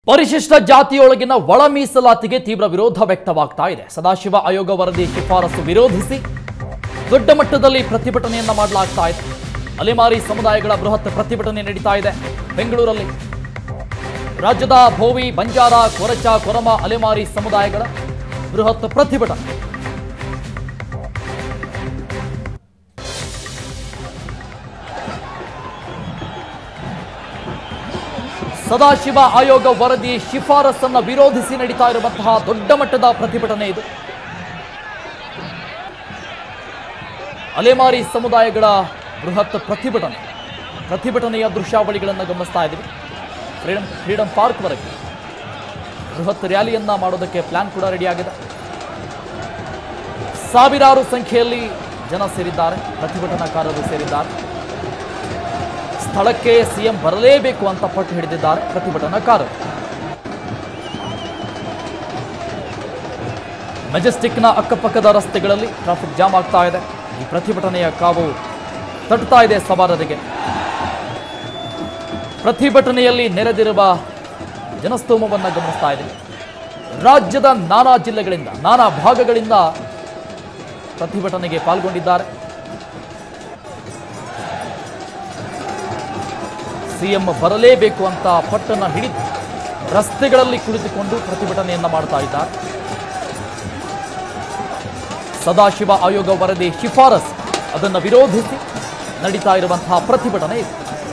ಪರಿಶಿಷ್ಟ ಜಾತಿಯೊಳಗಿನ ಒಳ ಮೀಸಲಾತಿಗೆ ತೀವ್ರ ವಿರೋಧ ವ್ಯಕ್ತವಾಗ್ತಾ ಇದೆ ಸದಾಶಿವ ಆಯೋಗ ವರದಿ ಶಿಫಾರಸು ವಿರೋಧಿಸಿ ದೊಡ್ಡ ಮಟ್ಟದಲ್ಲಿ ಪ್ರತಿಭಟನೆಯನ್ನ ಮಾಡಲಾಗ್ತಾ ಇದೆ ಅಲೆಮಾರಿ ಸಮುದಾಯಗಳ ಬೃಹತ್ ಪ್ರತಿಭಟನೆ ನಡೀತಾ ಇದೆ ಬೆಂಗಳೂರಲ್ಲಿ ರಾಜ್ಯದ ಭೋವಿ ಬಂಜಾರ ಕೊರಚ ಕೊರಮ ಅಲೆಮಾರಿ ಸಮುದಾಯಗಳ ಬೃಹತ್ ಪ್ರತಿಭಟನೆ ಸದಾಶಿವ ಆಯೋಗ ವರದಿ ಶಿಫಾರಸನ್ನ ವಿರೋಧಿಸಿ ನಡೀತಾ ಇರುವಂತಹ ದೊಡ್ಡ ಮಟ್ಟದ ಪ್ರತಿಭಟನೆ ಇದು ಅಲೆಮಾರಿ ಸಮುದಾಯಗಳ ಬೃಹತ್ ಪ್ರತಿಭಟನೆ ಪ್ರತಿಭಟನೆಯ ದೃಶ್ಯಾವಳಿಗಳನ್ನು ಗಮನಿಸ್ತಾ ಇದ್ದೀವಿ ಫ್ರೀಡಮ್ ಫ್ರೀಡಮ್ ಪಾರ್ಕ್ ವರೆಗೆ ಬೃಹತ್ ರ್ಯಾಲಿಯನ್ನ ಮಾಡೋದಕ್ಕೆ ಪ್ಲಾನ್ ಕೂಡ ರೆಡಿಯಾಗಿದೆ ಸಾವಿರಾರು ಸಂಖ್ಯೆಯಲ್ಲಿ ಜನ ಸೇರಿದ್ದಾರೆ ಪ್ರತಿಭಟನಾಕಾರರು ಸೇರಿದ್ದಾರೆ ಸ್ಥಳಕ್ಕೆ ಸಿಎಂ ಬರಲೇಬೇಕು ಅಂತ ಪಟ್ಟು ಹಿಡಿದಿದ್ದಾರೆ ಪ್ರತಿಭಟನಾಕಾರರು ಮೆಜೆಸ್ಟಿಕ್ನ ಅಕ್ಕಪಕ್ಕದ ರಸ್ತೆಗಳಲ್ಲಿ ಟ್ರಾಫಿಕ್ ಜಾಮ್ ಆಗ್ತಾ ಇದೆ ಈ ಪ್ರತಿಭಟನೆಯ ಕಾವು ತಟ್ಟುತ್ತಾ ಇದೆ ಸವಾರರಿಗೆ ಪ್ರತಿಭಟನೆಯಲ್ಲಿ ನೆರೆದಿರುವ ಜನಸ್ತೋಮವನ್ನು ಗಮನಿಸ್ತಾ ಇದೆ ರಾಜ್ಯದ ನಾನಾ ಜಿಲ್ಲೆಗಳಿಂದ ನಾನಾ ಭಾಗಗಳಿಂದ ಪ್ರತಿಭಟನೆಗೆ ಪಾಲ್ಗೊಂಡಿದ್ದಾರೆ ಸಿಎಂ ಬರಲೇಬೇಕು ಅಂತ ಪಟ್ಟನ್ನ ಹಿಡಿದು ರಸ್ತೆಗಳಲ್ಲಿ ಕುಳಿತುಕೊಂಡು ಪ್ರತಿಭಟನೆಯನ್ನ ಮಾಡ್ತಾ ಇದ್ದಾರೆ ಸದಾಶಿವ ಆಯೋಗ ವರದಿ ಶಿಫಾರಸ್ ಅದನ್ನು ವಿರೋಧಿಸಿ ನಡೀತಾ ಇರುವಂತಹ ಪ್ರತಿಭಟನೆ ಇದೆ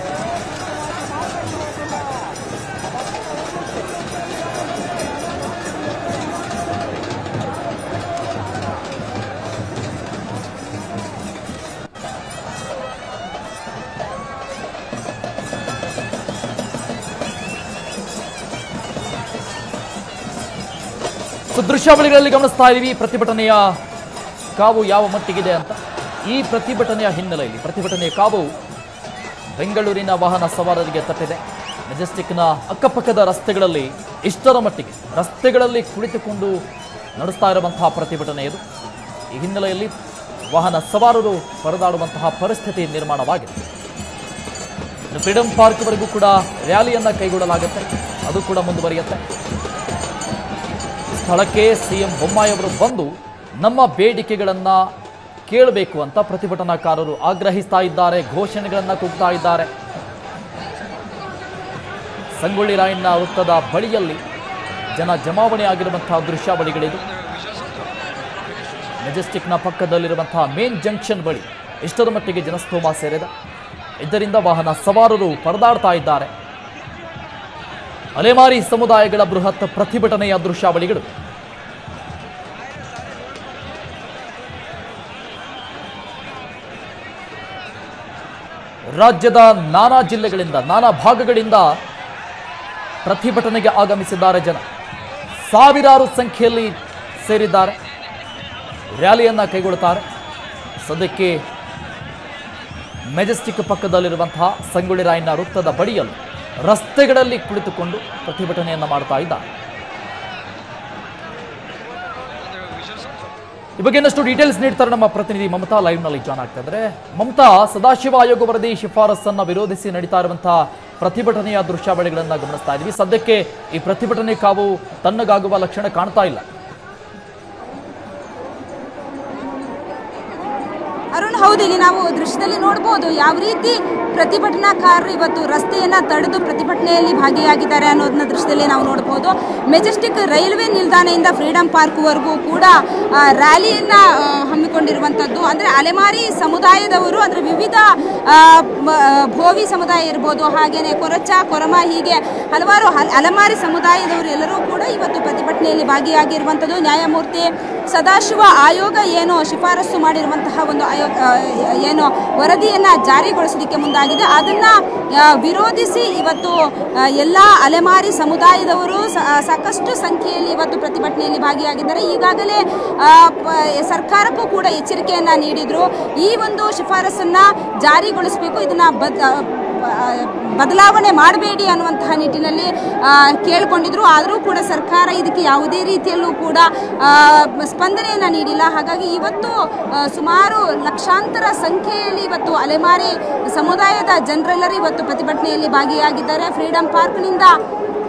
ಸೊ ದೃಶ್ಯಾವಳಿಗಳಲ್ಲಿ ಗಮನಿಸ್ತಾ ಇದ್ದೀವಿ ಪ್ರತಿಭಟನೆಯ ಕಾವು ಯಾವ ಮಟ್ಟಿಗಿದೆ ಅಂತ ಈ ಪ್ರತಿಭಟನೆಯ ಹಿನ್ನೆಲೆಯಲ್ಲಿ ಪ್ರತಿಭಟನೆಯ ಕಾವು ಬೆಂಗಳೂರಿನ ವಾಹನ ಸವಾರರಿಗೆ ತಟ್ಟಿದೆ ಮೆಜೆಸ್ಟಿಕ್ನ ಅಕ್ಕಪಕ್ಕದ ರಸ್ತೆಗಳಲ್ಲಿ ಇಷ್ಟರ ಮಟ್ಟಿಗೆ ರಸ್ತೆಗಳಲ್ಲಿ ಕುಳಿತುಕೊಂಡು ನಡೆಸ್ತಾ ಇರುವಂತಹ ಪ್ರತಿಭಟನೆ ಇದು ಈ ಹಿನ್ನೆಲೆಯಲ್ಲಿ ವಾಹನ ಸವಾರರು ಪರದಾಡುವಂತಹ ಪರಿಸ್ಥಿತಿ ನಿರ್ಮಾಣವಾಗಿದೆ ಇನ್ನು ಫ್ರೀಡಂ ಪಾರ್ಕ್ವರೆಗೂ ಕೂಡ ರ್ಯಾಲಿಯನ್ನ ಕೈಗೊಳ್ಳಲಾಗುತ್ತೆ ಅದು ಕೂಡ ಮುಂದುವರಿಯುತ್ತೆ ಸ್ಥಳಕ್ಕೆ ಸಿಎಂ ಬೊಮ್ಮಾಯಿ ಅವರು ಬಂದು ನಮ್ಮ ಬೇಡಿಕೆಗಳನ್ನ ಕೇಳಬೇಕು ಅಂತ ಪ್ರತಿಭಟನಾಕಾರರು ಆಗ್ರಹಿಸ್ತಾ ಇದ್ದಾರೆ ಘೋಷಣೆಗಳನ್ನ ಕೂಗ್ತಾ ಇದ್ದಾರೆ ಸಂಗೊಳ್ಳಿ ರಾಯಣ್ಣ ವೃತ್ತದ ಬಳಿಯಲ್ಲಿ ಜನ ಜಮಾವಣೆ ಆಗಿರುವಂತಹ ದೃಶ್ಯಾವಳಿಗಳಿದು ಮೆಜೆಸ್ಟಿಕ್ನ ಪಕ್ಕದಲ್ಲಿರುವಂತಹ ಮೇನ್ ಜಂಕ್ಷನ್ ಬಳಿ ಇಷ್ಟರ ಮಟ್ಟಿಗೆ ಜನಸ್ತೋಮ ಸೇರಿದೆ ಇದರಿಂದ ವಾಹನ ಸವಾರರು ಪರದಾಡ್ತಾ ಇದ್ದಾರೆ ಅಲೆಮಾರಿ ಸಮುದಾಯಗಳ ಬೃಹತ್ ಪ್ರತಿಭಟನೆಯ ದೃಶ್ಯಾವಳಿಗಳು ರಾಜ್ಯದ ನಾನಾ ಜಿಲ್ಲೆಗಳಿಂದ ನಾನಾ ಭಾಗಗಳಿಂದ ಪ್ರತಿಭಟನೆಗೆ ಆಗಮಿಸಿದ್ದಾರೆ ಜನ ಸಾವಿರಾರು ಸಂಖ್ಯೆಯಲ್ಲಿ ಸೇರಿದ್ದಾರೆ ರ್ಯಾಲಿಯನ್ನ ಕೈಗೊಳ್ಳುತ್ತಾರೆ ಸದ್ಯಕ್ಕೆ ಮೆಜೆಸ್ಟಿಕ್ ಪಕ್ಕದಲ್ಲಿರುವಂತಹ ಸಂಗೊಳ್ಳಿ ರಾಯಣ್ಣ ವೃತ್ತದ ಬಳಿಯಲ್ಲಿ ರಸ್ತೆಗಳಲ್ಲಿ ಕುಳಿತುಕೊಂಡು ಪ್ರತಿಭಟನೆಯನ್ನ ಮಾಡ್ತಾ ಇದ್ದಾರೆ ಈ ಬಗ್ಗೆ ಇನ್ನಷ್ಟು ಡೀಟೇಲ್ಸ್ ನೀಡ್ತಾರೆ ನಮ್ಮ ಪ್ರತಿನಿಧಿ ಮಮತಾ ಲೈವ್ ನಲ್ಲಿ ಜಾಯ್ನ್ ಆಗ್ತಾ ಇದ್ದಾರೆ ಮಮತಾ ಸದಾಶಿವ ಆಯೋಗ ವರದಿ ಶಿಫಾರಸನ್ನ ವಿರೋಧಿಸಿ ನಡೀತಾ ಇರುವಂತಹ ಪ್ರತಿಭಟನೆಯ ದೃಶ್ಯಾವಳಿಗಳನ್ನ ಗಮನಿಸ್ತಾ ಇದ್ವಿ ಸದ್ಯಕ್ಕೆ ಈ ಪ್ರತಿಭಟನೆ ಕಾವು ತಣ್ಣಗಾಗುವ ಲಕ್ಷಣ ಕಾಣ್ತಾ ಇಲ್ಲ ಅರುಣ್ ಹೌದು ಇಲ್ಲಿ ನಾವು ದೃಶ್ಯದಲ್ಲಿ ನೋಡ್ಬೋದು ಯಾವ ರೀತಿ ಪ್ರತಿಭಟನಾಕಾರರು ಇವತ್ತು ರಸ್ತೆಯನ್ನ ತಡೆದು ಪ್ರತಿಭಟನೆಯಲ್ಲಿ ಭಾಗಿಯಾಗಿದ್ದಾರೆ ಅನ್ನೋದನ್ನ ದೃಶ್ಯದಲ್ಲಿ ನಾವು ನೋಡ್ಬೋದು ಮೆಜೆಸ್ಟಿಕ್ ರೈಲ್ವೆ ನಿಲ್ದಾಣದಿಂದ ಫ್ರೀಡಂ ಪಾರ್ಕ್ವರೆಗೂ ಕೂಡ ಆ, ರ್ಯಾಲಿಯನ್ನ ಆ, ಹಮ್ಮಿಕೊಂಡಿರುವಂಥದ್ದು ಅಂದರೆ ಅಲೆಮಾರಿ ಸಮುದಾಯದವರು ಅಂದರೆ ವಿವಿಧ ಆ, ಮ- ಭೋವಿ ಸಮುದಾಯ ಇರ್ಬೋದು ಹಾಗೇನೆ ಕೊರಚ ಕೊರಮ ಹೀಗೆ ಹಲವಾರು ಹಲ್- ಅಲೆಮಾರಿ ಸಮುದಾಯದವರು ಎಲ್ಲರೂ ಕೂಡ ಇವತ್ತು ಪ್ರತಿಭಟನೆಯಲ್ಲಿ ಭಾಗಿಯಾಗಿರುವಂಥದ್ದು ನ್ಯಾಯಮೂರ್ತಿ ಸದಾಶಿವ ಆಯೋಗ ಏನು ಶಿಫಾರಸು ಮಾಡಿರುವಂತಹ ಒಂದು ಆಯೋಗ ಆ, ಏನು ವರದಿಯನ್ನ ಜಾರಿಗೊಳಿಸಲಿಕ್ಕೆ ಮುಂದಾಗಿದೆ ಅದನ್ನ ಆ, ವಿರೋಧಿಸಿ ಇವತ್ತು ಆ, ಎಲ್ಲ ಅಲೆಮಾರಿ ಸಮುದಾಯದವರು ಸ- ಸಾಕಷ್ಟು ಸಂಖ್ಯೆಯಲ್ಲಿ ಇವತ್ತು ಪ್ರತಿಭಟನೆಯಲ್ಲಿ ಭಾಗಿಯಾಗಿದ್ದಾರೆ ಈಗಾಗಲೇ ಆ, ಪ- ಸರ್ಕಾರಕ್ಕೂ ಕೂಡ ಎಚ್ಚರಿಕೆಯನ್ನ ನೀಡಿದ್ರು ಈ ಒಂದು ಶಿಫಾರಸನ್ನ ಜಾರಿಗೊಳಿಸಬೇಕು ಇದನ್ನ ಬದ್ ಆ, ಆ, ಬದಲಾವಣೆ ಮಾಡಬೇಡಿ ಅನ್ನುವಂತಹ ನಿಟ್ಟಿನಲ್ಲಿ ಆ, ಕೇಳ್ಕೊಂಡಿದ್ರು ಆದರೂ ಕೂಡ ಸರ್ಕಾರ ಇದಕ್ಕೆ ಯಾವುದೇ ರೀತಿಯಲ್ಲೂ ಕೂಡ ಆ, ಸ್ಪಂದನೆಯನ್ನ ನೀಡಿಲ್ಲ ಹಾಗಾಗಿ ಇವತ್ತು ಆ, ಸುಮಾರು ಲಕ್ಷಾಂತರ ಸಂಖ್ಯೆಯಲ್ಲಿ ಇವತ್ತು ಅಲೆಮಾರಿ ಸಮುದಾಯದ ಜನರೆಲ್ಲರೂ ಇವತ್ತು ಪ್ರತಿಭಟನೆಯಲ್ಲಿ ಭಾಗಿಯಾಗಿದ್ದಾರೆ ಫ್ರೀಡಂ ಪಾರ್ಕ್ನಿಂದ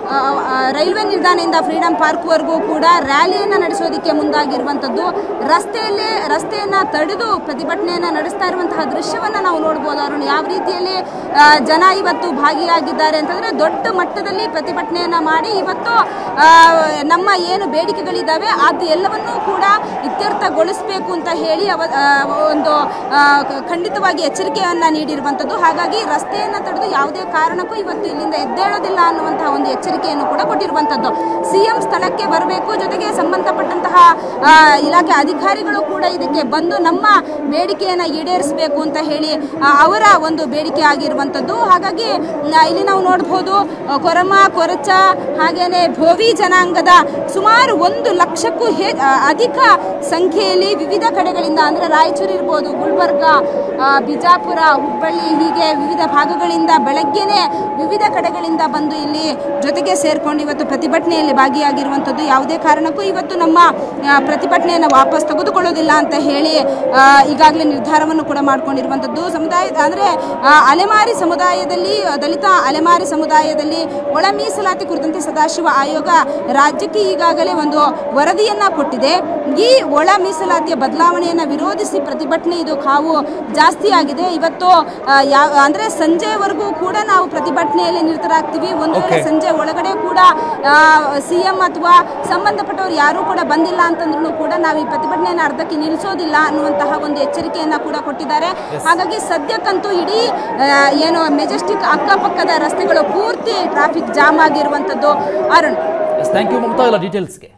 ಆ, ಆ, ರೈಲ್ವೆ ನಿಲ್ದಾಣದಿಂದ ಫ್ರೀಡಂ ಪಾರ್ಕ್ವರೆಗೂ ಕೂಡ ರ್ಯಾಲಿಯನ್ನು ನಡೆಸೋದಕ್ಕೆ ಮುಂದಾಗಿರುವಂಥದ್ದು ರಸ್ತೆಯಲ್ಲಿ ರಸ್ತೆಯನ್ನು ತಡೆದು ಪ್ರತಿಭಟನೆಯನ್ನು ನಡೆಸ್ತಾ ಇರುವಂತಹ ದೃಶ್ಯವನ್ನು ನಾವು ನೋಡ್ಬೋದು ಅರುಣ್ ಯಾವ ರೀತಿಯಲ್ಲಿ ಆ, ಜನ ಇವತ್ತು ಭಾಗಿಯಾಗಿದ್ದಾರೆ ಅಂತಂದರೆ ದೊಡ್ಡ ಮಟ್ಟದಲ್ಲಿ ಪ್ರತಿಭಟನೆಯನ್ನು ಮಾಡಿ ಇವತ್ತು ಆ, ನಮ್ಮ ಏನು ಬೇಡಿಕೆಗಳಿದ್ದಾವೆ ಅದು ಎಲ್ಲವನ್ನೂ ಕೂಡ ಇತ್ಯರ್ಥಗೊಳಿಸಬೇಕು ಅಂತ ಹೇಳಿ ಅವ ಆ, ಒಂದು ಆ, ಕ- ಖಂಡಿತವಾಗಿ ಎಚ್ಚರಿಕೆಯನ್ನು ನೀಡಿರುವಂಥದ್ದು ಹಾಗಾಗಿ ರಸ್ತೆಯನ್ನು ತಡೆದು ಯಾವುದೇ ಕಾರಣಕ್ಕೂ ಇವತ್ತು ಇಲ್ಲಿಂದ ಎದ್ದೇಳೋದಿಲ್ಲ ಅನ್ನುವಂತಹ ಒಂದು ಎಚ್ಚರಿಕೆಯನ್ನು ಕೂಡ ಕೊಟ್ಟಿರುವಂಥದ್ದು ಸಿಎಂ ಸ್ಥಳಕ್ಕೆ ಬರಬೇಕು ಜೊತೆಗೆ ಸಂಬಂಧಪಟ್ಟಂತಹ ಆ, ಇಲಾಖೆ ಅಧಿಕಾರಿಗಳು ಕೂಡ ಇದಕ್ಕೆ ಬಂದು ನಮ್ಮ ಬೇಡಿಕೆಯನ್ನು ಈಡೇರಿಸಬೇಕು ಅಂತ ಹೇಳಿ ಆ, ಅವರ ಒಂದು ಬೇಡಿಕೆ ಆಗಿರುವಂಥದ್ದು ಹಾಗಾಗಿ ನ- ಇಲ್ಲಿ ನಾವು ನೋಡ್ಬೋದು ಆ, ಕೊರಮ ಕೊರಚ ಹಾಗೇನೆ ಭೋವಿ ಜನಾಂಗದ ಸುಮಾರು ಒಂದು ಲಕ್ಷಕ್ಕೂ ಹೆ ಆ, ಅಧಿಕ ಸಂಖ್ಯೆಯಲ್ಲಿ ವಿವಿಧ ಕಡೆಗಳಿಂದ ಅಂದರೆ ರಾಯಚೂರು ಇರ್ಬೋದು ಗುಲ್ಬರ್ಗ ಆ, ಬಿಜಾಪುರ ಹುಬ್ಬಳ್ಳಿ ಹೀಗೆ ವಿವಿಧ ಭಾಗಗಳಿಂದ ಬೆಳಗ್ಗೆನೆ ವಿವಿಧ ಕಡೆಗಳಿಂದ ಬಂದು ಇಲ್ಲಿ ಜೊತೆಗೆ ಸೇರ್ಕೊಂಡು ಇವತ್ತು ಪ್ರತಿಭಟನೆಯಲ್ಲಿ ಭಾಗಿಯಾಗಿರುವಂಥದ್ದು ಯಾವುದೇ ಕಾರಣಕ್ಕೂ ಇವತ್ತು ನಮ್ಮ ಆ, ಪ್ರತಿಭಟನೆಯನ್ನು ವಾಪಸ್ ತೆಗೆದುಕೊಳ್ಳೋದಿಲ್ಲ ಅಂತ ಹೇಳಿ ಆ, ಈಗಾಗಲೇ ನಿರ್ಧಾರವನ್ನು ಕೂಡ ಮಾಡ್ಕೊಂಡಿರುವಂಥದ್ದು ಸಮುದಾಯ ಅಂದರೆ ಅಲೆಮಾರಿ ಸಮುದಾಯದಲ್ಲಿ ಆ, ದಲಿತ ಅಲೆಮಾರಿ ಸಮುದಾಯದಲ್ಲಿ ಒಳ ಮೀಸಲಾತಿ ಕುರಿತಂತೆ ಸದಾಶಿವ ಆಯೋಗ ರಾಜ್ಯಕ್ಕೆ ಈಗಾಗಲೇ ಒಂದು ವರದಿಯನ್ನ ಕೊಟ್ಟಿದೆ ಈ ಒಳ ಮೀಸಲಾತಿಯ ಬದಲಾವಣೆಯನ್ನು ವಿರೋಧಿಸಿ ಪ್ರತಿಭಟನೆ ಇದು ಕಾವು ಜಾಸ್ತಿ ಆಗಿದೆ ಇವತ್ತು ಆ, ಯಾ- ಅಂದ್ರೆ ಸಂಜೆವರೆಗೂ ಕೂಡ ನಾವು ಪ್ರತಿಭಟನೆಯಲ್ಲಿ ನಿರತರಾಗ್ತೀವಿ ಒಂದು ವೇಳೆ Okay. ಸಂಜೆ ಒಳಗಡೆ ಕೂಡ ಸಿಎಂ ಅಥವಾ ಸಂಬಂಧಪಟ್ಟವರು ಯಾರೂ ಕೂಡ ಬಂದಿಲ್ಲ ಅಂತಂದ್ರೂ ಕೂಡ ನಾವು ಈ ಪ್ರತಿಭಟನೆಯನ್ನು ಅರ್ಧಕ್ಕೆ ನಿಲ್ಲಿಸೋದಿಲ್ಲ ಅನ್ನುವಂತಹ ಒಂದು ಎಚ್ಚರಿಕೆಯನ್ನ ಕೂಡ ಕೊಟ್ಟಿದ್ದಾರೆ ಹಾಗಾಗಿ ಸದ್ಯಕ್ಕಂತೂ ಇಡೀ ಆ, ಏನು ಮೆಜೆಸ್ಟಿಕ್ ಅಕ್ಕಪಕ್ಕದ ರಸ್ತೆಗಳು ಪೂರ್ತಿ ಟ್ರಾಫಿಕ್ ಜಾಮ್ ಆಗಿರುವಂಥದ್ದು Arun S thank you Mamata ಎಲ್ಲ ಡೀಟೇಲ್ಸ್ಗೆ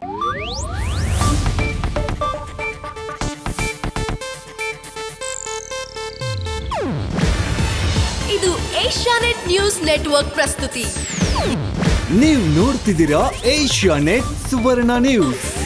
ಇದು ಏಷ್ಯಾನೆಟ್ ನ್ಯೂಸ್ ನೆಟ್ವರ್ಕ್ ಪ್ರಸ್ತುತಿ ನೀವು ನೋಡ್ತಿದ್ದೀರಾ ಏಷ್ಯಾ ನೆಟ್ ಸುವರ್ಣ ನ್ಯೂಸ್